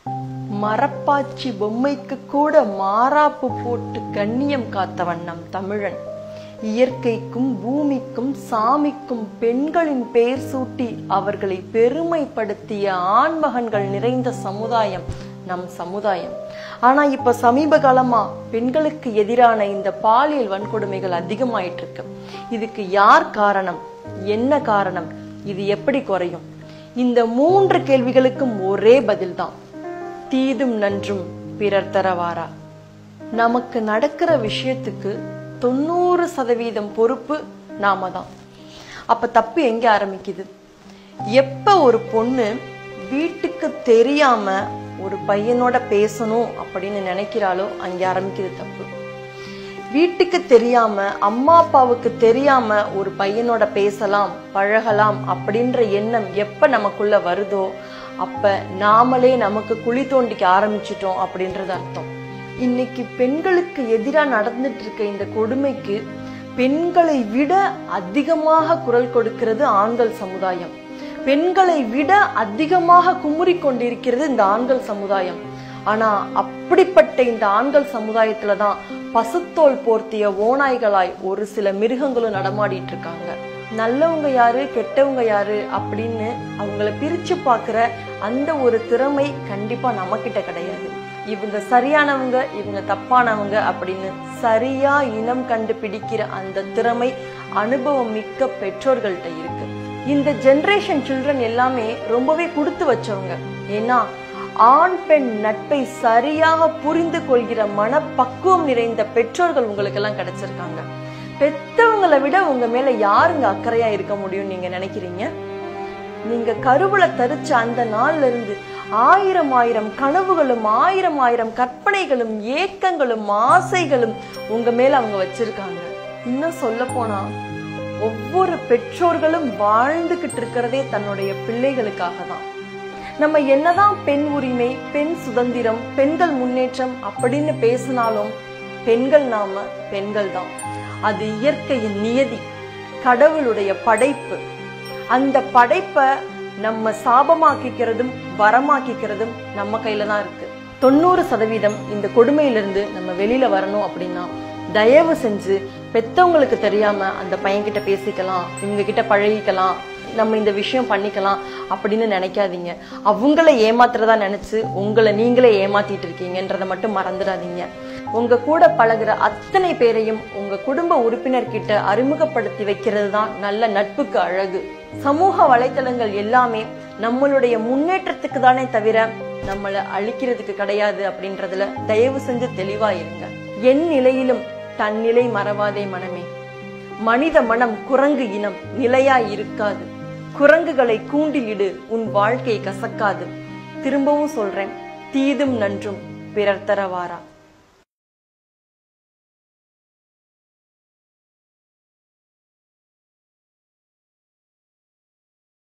மரப்பாச்சி பொம்மைக்கு கூட மாறாப்பு போட்டு கண்ணியம் காத்தவன் நம் தமிழன் இயற்கைக்கும் பூமிக்கும் சாமிக்கும் பெண்களின் பெயர் சூட்டி அவர்களை பெருமைப்படுத்திய ஆண்மகன்கள் நிறைந்த சமுதாயம் நம் சமுதாயம் ஆனா இப்ப சமீப காலமா பெண்களுக்கு எதிரான இந்த பாலியல் வன்கொடுமைகள் அதிகமாயிட்டு இருக்கு இதுக்கு யார் காரணம் என்ன காரணம் இது எப்படி குறையும் இந்த மூன்று கேள்விகளுக்கும் ஒரே பதில்தான் தீதும் நன்றும் பிறர் தரவாரா நமக்கு நடக்கிற விஷயத்துக்கு தொண்ணூறு சதவீதம் பொறுப்பு நாம தான் அப்ப தப்பு எங்க ஆரம்பிக்குது எப்ப ஒரு பொண்ணு வீட்டுக்கு தெரியாம ஒரு பையனோட பேசணும் அப்படின்னு நினைக்கிறாளோ அங்க ஆரம்பிக்குது தப்பு வீட்டுக்கு தெரியாம அம்மா அப்பாவுக்கு தெரியாம ஒரு பையனோட பேசலாம் பழகலாம் அப்படின்ற எண்ணம் எப்ப நமக்குள்ள வருதோ அப்ப நாமளே நமக்கு குழி தோண்டிக்க ஆரம்பிச்சிட்டோம் அப்படின்றது அர்த்தம் இன்னைக்கு பெண்களுக்கு எதிராக நடந்துட்டு இருக்க இந்த கொடுமைக்கு பெண்களை விட அதிகமாக குரல் கொடுக்கிறது ஆண்கள் சமுதாயம் பெண்களை விட அதிகமாக குமுறி கொண்டிருக்கிறது இந்த ஆண்கள் சமுதாயம் ஆனா அப்படிப்பட்ட இந்த ஆண்கள் சமுதாயத்துல தான் பசுத்தோல் போர்த்திய ஓநாய்களாய் ஒரு சில மிருகங்களும் நடமாடிட்டு இருக்காங்க நல்லவங்க யாரு கெட்டவங்க யாரு அப்படின்னு அவங்கள பிரிச்சு பாக்குற அந்த ஒரு திறமை கண்டிப்பா நம்ம கிட்ட கிடையாது இவங்க சரியானவங்க இவங்க தப்பானவங்க அப்படின்னு சரியா இனம் கண்டுபிடிக்கிற அந்த திறமை அனுபவம் மிக்க பெற்றோர்கள்ட்ட இருக்கு இந்த ஜெனரேஷன் சில்ட்ரன் எல்லாமே ரொம்பவே கொடுத்து வச்சவங்க ஏன்னா ஆண் பெண் நட்பை சரியாக புரிந்து கொள்கிற மனப்பக்குவம் நிறைந்த பெற்றோர்கள் உங்களுக்கு எல்லாம் கிடைச்சிருக்காங்க பெத்தவங்களை விட உங்க மேல யாருங்க அக்கறையா இருக்க முடியும் நீங்க நினைக்கிறீங்க நீங்க கருவுல தரிச்ச அந்த நாள்ல இருந்து ஆயிரம் ஆயிரம் கனவுகளும் ஆயிரம் ஆயிரம் கற்பனைகளும் ஏக்கங்களும் ஆசைகளும் உங்க மேல அவங்க வச்சிருக்காங்க இன்னும் சொல்ல போனா ஒவ்வொரு பெற்றோர்களும் வாழ்ந்துகிட்டு இருக்கிறதே தன்னுடைய பிள்ளைகளுக்காக தான் நம்ம என்னதான் பெண் உரிமை பெண் சுதந்திரம் பெண்கள் முன்னேற்றம் அப்படின்னு பேசினாலும் பெண்கள் நாம பெண்கள் தான் அது இயற்கையின் நியதி கடவுளுடைய படைப்பு அந்த படைப்பை நம்ம சாபமாக்கிக்கிறதும் வரமாக்கிக்கிறதும் நம்ம கையில தான் இருக்கு தொண்ணூறு சதவீதம் இந்த கொடுமையிலிருந்து நம்ம வெளியில வரணும் அப்படின்னா தயவு செஞ்சு பெத்தவங்களுக்கு தெரியாம அந்த பையன்கிட்ட பேசிக்கலாம் இவங்க கிட்ட பழகிக்கலாம் நம்ம இந்த விஷயம் பண்ணிக்கலாம் அப்படின்னு நினைக்காதீங்க அவங்கள ஏமாத்துறதா நினைச்சு உங்களை நீங்களே ஏமாத்திட்டு இருக்கீங்கன்றத மட்டும் மறந்துடாதீங்க உங்க கூட பழகுற அத்தனை பேரையும் உங்க குடும்ப உறுப்பினர்கிட்ட அறிமுகப்படுத்தி வைக்கிறது தான் நல்ல நட்புக்கு அழகு சமூக வலைத்தளங்கள் எல்லாமே நம்மளுடைய முன்னேற்றத்துக்கு தானே தவிர நம்மளை அழிக்கிறதுக்கு கிடையாது அப்படின்றதுல தயவு செஞ்சு தெளிவா இருங்க என் நிலையிலும் தன் நிலை மறவாதே மனமே மனித மனம் குரங்கு இனம் நிலையா இருக்காது குரங்குகளை கூண்டிலிடு உன் வாழ்க்கை கசக்காது திரும்பவும் சொல்றேன் தீதும் நன்றும் பிறர் தரவாரா